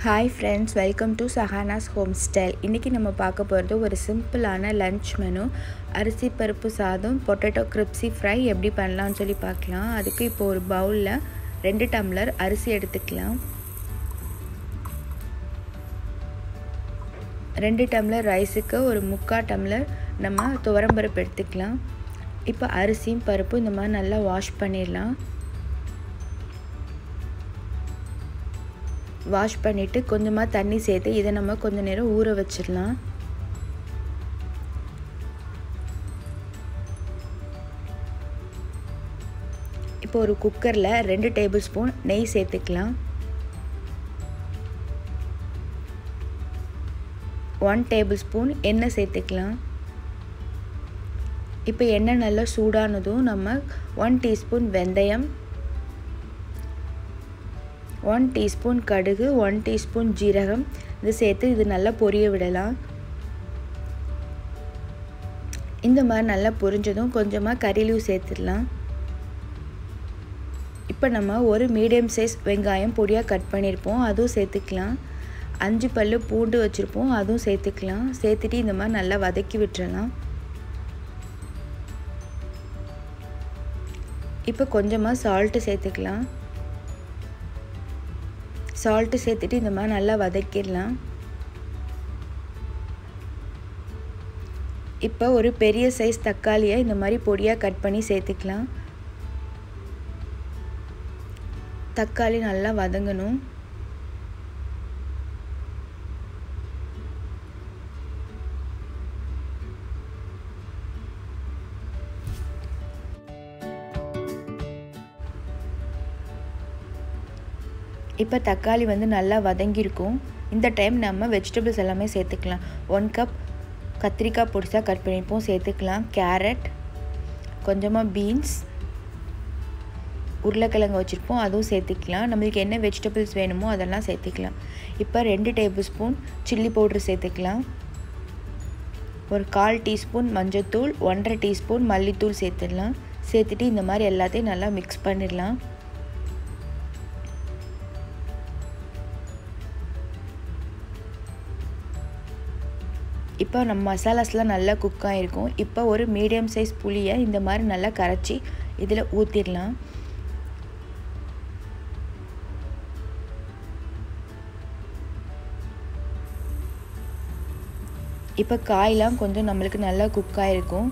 hi friends welcome to Sahana's home style இன்றைக்கி நம்ம பார்க்க போகிறது ஒரு சிம்பிளான லன்ச் மெனு அரிசி பருப்பு சாதம் பொட்டேட்டோ கிரிப்ஸி ஃப்ரை எப்படி பண்ணலாம்னு சொல்லி பார்க்கலாம் அதுக்கு இப்போ ஒரு பவுலில் ரெண்டு டம்ளர் அரிசி எடுத்துக்கலாம் ரெண்டு டம்ளர் ரைஸுக்கு ஒரு முக்கால் டம்ளர் நம்ம துவரம்பருப்பு எடுத்துக்கலாம் இப்போ அரிசியும் பருப்பும் இந்த மாதிரி நல்லா வாஷ் பண்ணிடலாம் வாஷ் பண்ணிவிட்டு கொஞ்சமாக தண்ணி சேர்த்து இதை நம்ம கொஞ்ச நேரம் ஊற வச்சிடலாம் இப்போ ஒரு குக்கரில் ரெண்டு டேபிள் ஸ்பூன் நெய் சேர்த்துக்கலாம் ஒன் டேபிள் ஸ்பூன் எண்ணெய் சேர்த்துக்கலாம் இப்போ எண்ணெய் நல்லா சூடானதும் நம்ம ஒன் டீஸ்பூன் வெந்தயம் ஒன் டீஸ்பூன் கடுகு ஒன் டீஸ்பூன் ஜீரகம் இது சேர்த்து இது நல்லா பொரிய விடலாம் இந்த மாதிரி நல்லா பொரிஞ்சதும் கொஞ்சமாக கறிலீவ் சேர்த்துடலாம் இப்போ நம்ம ஒரு மீடியம் சைஸ் வெங்காயம் பொடியாக கட் பண்ணியிருப்போம் அதுவும் சேர்த்துக்கலாம் அஞ்சு பல் பூண்டு வச்சுருப்போம் அதுவும் சேர்த்துக்கலாம் சேர்த்துட்டு இந்த மாதிரி நல்லா வதக்கி விட்டுறலாம் இப்போ கொஞ்சமாக சால்ட்டு சேர்த்துக்கலாம் சால்ட்டு சேர்த்துட்டு இந்த மாதிரி நல்லா வதக்கிடலாம் இப்போ ஒரு பெரிய சைஸ் தக்காளியை இந்த மாதிரி பொடியாக கட் பண்ணி சேர்த்துக்கலாம் தக்காளி நல்லா வதங்கணும் இப்போ தக்காளி வந்து நல்லா வதங்கியிருக்கும் இந்த டைம் நம்ம வெஜிடபிள்ஸ் எல்லாமே சேர்த்துக்கலாம் ஒன் கப் கத்திரிக்காய் பொடிசாக கட் பண்ணிப்போம் சேர்த்துக்கலாம் கேரட் கொஞ்சமாக பீன்ஸ் உருளைக்கிழங்கு வச்சுருப்போம் அதுவும் சேர்த்துக்கலாம் நம்மளுக்கு என்ன வெஜிடபிள்ஸ் வேணுமோ அதெல்லாம் சேர்த்துக்கலாம் இப்போ ரெண்டு டேபிள் ஸ்பூன் சில்லி பவுட்ரு சேர்த்துக்கலாம் ஒரு கால் டீஸ்பூன் மஞ்சத்தூள் ஒன்றரை டீஸ்பூன் மல்லித்தூள் சேர்த்துடலாம் சேர்த்துட்டு இந்த மாதிரி எல்லாத்தையும் நல்லா மிக்ஸ் பண்ணிடலாம் இப்போ நம்ம மசாலாஸ்லாம் நல்லா குக் ஆகிருக்கும் இப்போ ஒரு மீடியம் சைஸ் புளியை இந்த மாதிரி நல்லா கரைச்சி இதில் ஊற்றிடலாம் இப்போ காயெலாம் கொஞ்சம் நம்மளுக்கு நல்லா குக் ஆகிருக்கும்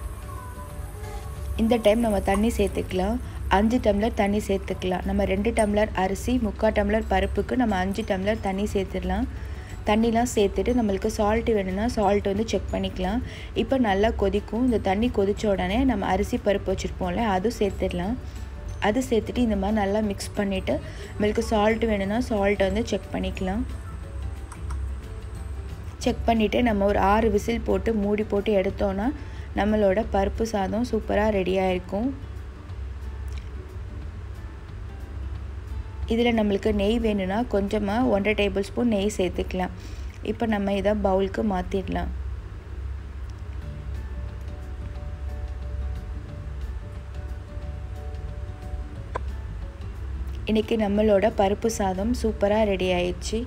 இந்த டைம் நம்ம தண்ணி சேர்த்துக்கலாம் அஞ்சு டம்ளர் தண்ணி சேர்த்துக்கலாம் நம்ம ரெண்டு டம்ளர் அரிசி முக்கால் டம்ளர் பருப்புக்கு நம்ம அஞ்சு டம்ளர் தண்ணி சேர்த்துடலாம் தண்ணிலாம் சேர்த்துட்டு நம்மளுக்கு சால்ட்டு வேணும்னா சால்ட் வந்து செக் பண்ணிக்கலாம் இப்போ நல்லா கொதிக்கும் இந்த தண்ணி கொதித்த உடனே நம்ம அரிசி பருப்பு வச்சுருப்போம்ல அதுவும் சேர்த்துடலாம் அது சேர்த்துட்டு இந்த மாதிரி நல்லா மிக்ஸ் பண்ணிவிட்டு நம்மளுக்கு சால்ட் வேணும்னா சால்ட் வந்து செக் பண்ணிக்கலாம் செக் பண்ணிவிட்டு நம்ம ஒரு ஆறு விசில் போட்டு மூடி போட்டு எடுத்தோன்னா நம்மளோட பருப்பு சாதம் சூப்பராக ரெடியாக இருக்கும் இதில் நம்மளுக்கு நெய் வேணும்னா கொஞ்சமாக ஒன்றரை டேபிள் ஸ்பூன் நெய் சேர்த்துக்கலாம் இப்போ நம்ம இதை பவுலுக்கு மாற்றிடலாம் இன்றைக்கி நம்மளோட பருப்பு சாதம் சூப்பராக ரெடி ஆயிடுச்சு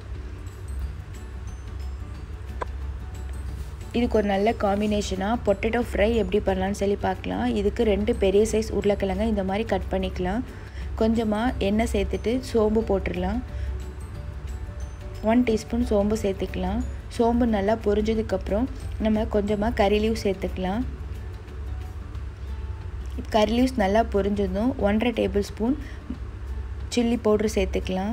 இதுக்கு ஒரு நல்ல காம்பினேஷனாக பொட்டேட்டோ ஃப்ரை எப்படி பண்ணலான்னு சொல்லி பார்க்கலாம் இதுக்கு ரெண்டு பெரிய சைஸ் உருளைக்கிழங்க இந்த மாதிரி கட் பண்ணிக்கலாம் கொஞ்சமாக எண்ணெய் சேர்த்துட்டு சோம்பு போட்டுடலாம் ஒன் டீஸ்பூன் சோம்பு சேர்த்துக்கலாம் சோம்பு நல்லா பொரிஞ்சதுக்கப்புறம் நம்ம கொஞ்சமாக கறி லீவ் சேர்த்துக்கலாம் கறி லீவ்ஸ் நல்லா பொரிஞ்சதும் ஒன்றரை டேபிள் ஸ்பூன் சில்லி பவுட்ரு சேர்த்துக்கலாம்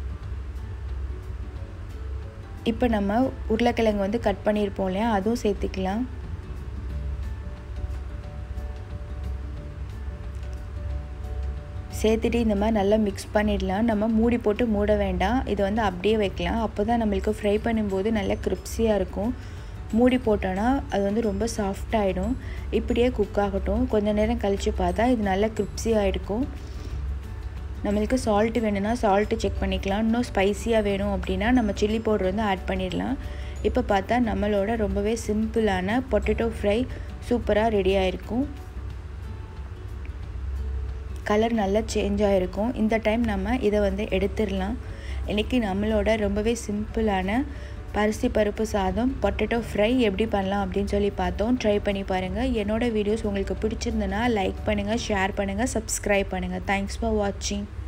இப்போ நம்ம உருளைக்கிழங்கு வந்து கட் பண்ணியிருப்போம் இல்லையா அதுவும் சேர்த்துக்கலாம் சேர்த்துட்டு இந்த மாதிரி நல்லா மிக்ஸ் பண்ணிடலாம் நம்ம மூடி போட்டு மூட வேண்டாம் இது வந்து அப்படியே வைக்கலாம் அப்போ தான் நம்மளுக்கு ஃப்ரை பண்ணும்போது நல்லா கிரிப்ஸியாக இருக்கும் மூடி போட்டோன்னா அது வந்து ரொம்ப சாஃப்டாகிடும் இப்படியே குக் ஆகட்டும் கொஞ்சம் நேரம் கழித்து பார்த்தா இது நல்லா கிரிப்ஸியாக இருக்கும் நம்மளுக்கு சால்ட்டு வேணும்னா சால்ட்டு செக் பண்ணிக்கலாம் இன்னும் ஸ்பைஸியாக வேணும் அப்படின்னா நம்ம சில்லி பவுடர் வந்து ஆட் பண்ணிடலாம் இப்போ பார்த்தா நம்மளோட ரொம்பவே சிம்பிளான பொட்டேட்டோ ஃப்ரை சூப்பராக ரெடி ஆகிருக்கும் கலர் நல்லா சேஞ்ச் ஆகிருக்கும் இந்த டைம் நம்ம இதை வந்து எடுத்துடலாம் இன்றைக்கி நம்மளோட ரொம்பவே சிம்பிளான பரிசி பருப்பு சாதம் பொட்டேட்டோ ஃப்ரை எப்படி பண்ணலாம் அப்படின்னு சொல்லி பார்த்தோம் ட்ரை பண்ணி பாருங்கள் என்னோடய வீடியோஸ் உங்களுக்கு பிடிச்சிருந்தனா லைக் பண்ணுங்கள் ஷேர் பண்ணுங்கள் சப்ஸ்கிரைப் பண்ணுங்கள் தேங்க்ஸ் ஃபார் வாட்சிங்